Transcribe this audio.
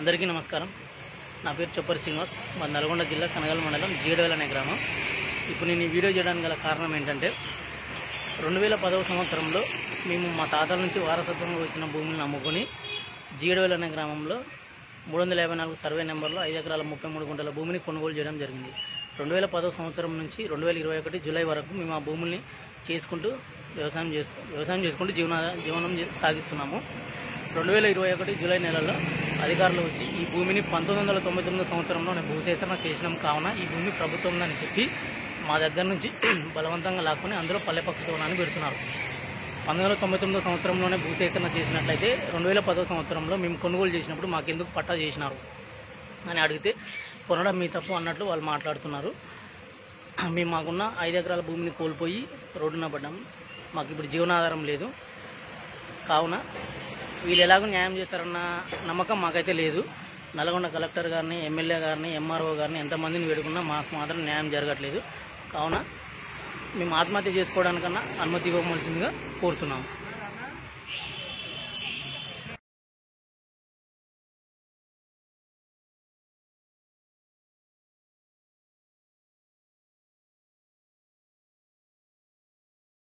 అందరికీ నమస్కారం నా పేరు చొప్పరి శ్రీనివాస్ మా నల్గొండ జిల్లా కనగల మండలం జీడవేల అనే గ్రామం ఇప్పుడు నేను ఈ వీడియో చేయడానికి గల కారణం ఏంటంటే రెండు వేల పదవ సంవత్సరంలో మేము మా తాతల నుంచి వారసత్వంగా వచ్చిన భూములను అమ్ముకొని జీడవేల అనే గ్రామంలో మూడు వందల యాభై నాలుగు సర్వే నెంబర్లో ఐదు ఎకరాల ముప్పై మూడు గుంటల భూమిని కొనుగోలు చేయడం జరిగింది రెండు వేల పదవ సంవత్సరం నుంచి రెండు వేల ఇరవై ఒకటి జూలై వరకు మేము ఆ భూముల్ని చేసుకుంటూ వ్యవసాయం చేస్తూ వ్యవసాయం చేసుకుంటూ జీవన జీవనం చే- సాగిస్తున్నాము రెండు వేల ఇరవై ఒకటి జూలై నెలలో అధికారులు వచ్చి ఈ భూమిని పంతొమ్మిది వందల తొంభై తొమ్మిది సంవత్సరంలో భూసేకరణ చేసినాం కావున ఈ భూమి ప్రభుత్వం అని చెప్పి మా దగ్గర నుంచి బలవంతంగా లాక్కొని అందులో పల్లె పక్షితోనాన్ని పెడుతున్నారు పంతొమ్మిది వందల తొంభై తొమ్మిదో సంవత్సరంలోనే భూసేకరణ చేసినట్లయితే రెండు వేల పదో సంవత్సరంలో మేము కొనుగోలు చేసినప్పుడు మాకెందుకు పట్టా చేసినారు అని అడిగితే కొనడం మీ తప్పు అన్నట్లు వాళ్ళు మాట్లాడుతున్నారు మేము మాకున్న ఐదు ఎకరాల భూమిని కోల్పోయి రోడ్డున పడ్డాము మాకు ఇప్పుడు జీవనాధారం లేదు కావున వీళ్ళు ఎలాగో న్యాయం చేస్తారన్న నమ్మకం మాకైతే లేదు నల్గొండ కలెక్టర్ గారిని ఎమ్మెల్యే గారిని ఎంఆర్ఓ గారిని ఎంతమందిని వేడుకున్నా మాకు మాత్రం న్యాయం జరగట్లేదు కావున మేము ఆత్మహత్య చేసుకోవడానికన్నా అనుమతి ఇవ్వవలసిందిగా కోరుతున్నాము